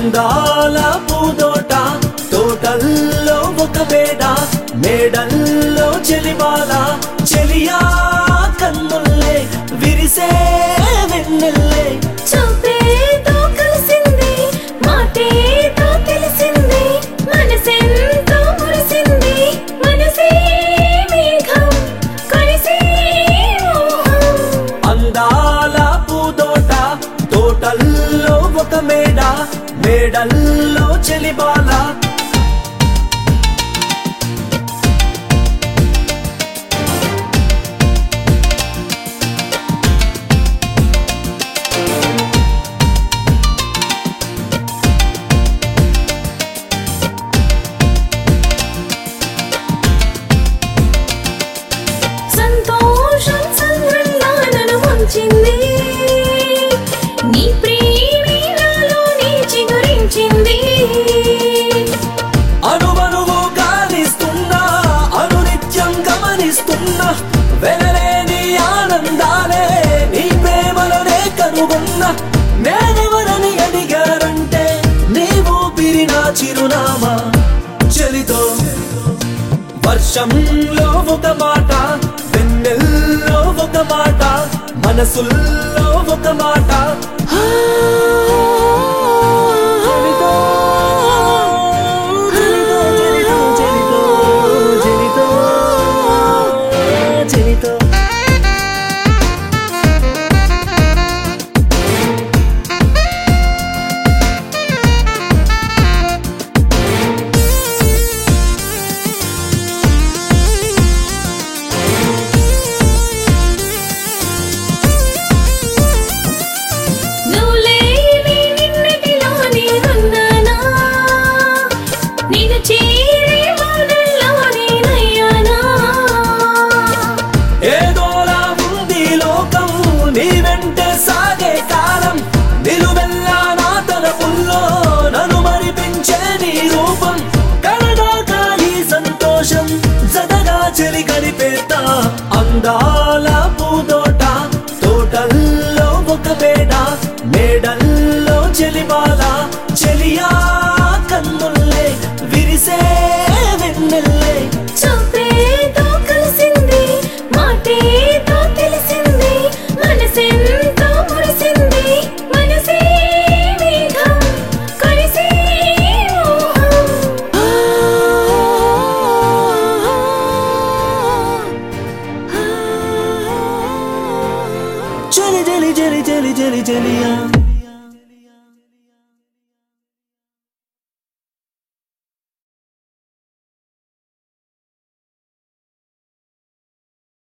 అందాల పూదోట తోటల్లో ఒక మేడ మేడల్లో చెలిమాల చెలియా కన్నుల్లే విరిసే వెన్నెల్లే చూపేతో కలిసింది మాటేతో తెలిసింది మనసెంతో మురిసింది మనసే మేఘం కలిసే మోహం అందాల పూదోట తోటల్లో ఒక మేడ మేడల్లో చెలిబాల సంతోషం సంద్రంగా నన్ను ముంచింది నీ ప్రేమే నాలోనే చిగురించింది అనువనువు గాలిస్తున్నా అనునిత్యం గమనిస్తున్నా వెలలేని ఆనందాలే నీ ప్రేమలోనే కనుగొన్నా నేనెవరని అడిగారంటే నీవు పిరినా చిరునామా చలితో వర్షంలో ఒక మాట వెన్నెల్లో ఒక మాట మనసుల్లో ఒక మాట చలితో, చలితో, చలితో, చలితో, చలితో, చలితో. నువ్వు లేని నిన్నటిలో నేనున్నానా నిన్ను చేరే వానల్లో నేనయ్యానా ఏదోలా ఉంది లోకం నీ వెంటే సాగే కాలం నిలువెల్లా నా తలపుల్లో నన్ను మరిపించే నీ రూపం కలదాకా ఈ సంతోషం జగగా చెలి గడిపేతా అందాల పూదోట తోటల్లో ఒక మేడ మేడల్లో చెలిమాల చెలియా కన్నుల్లే విరిసే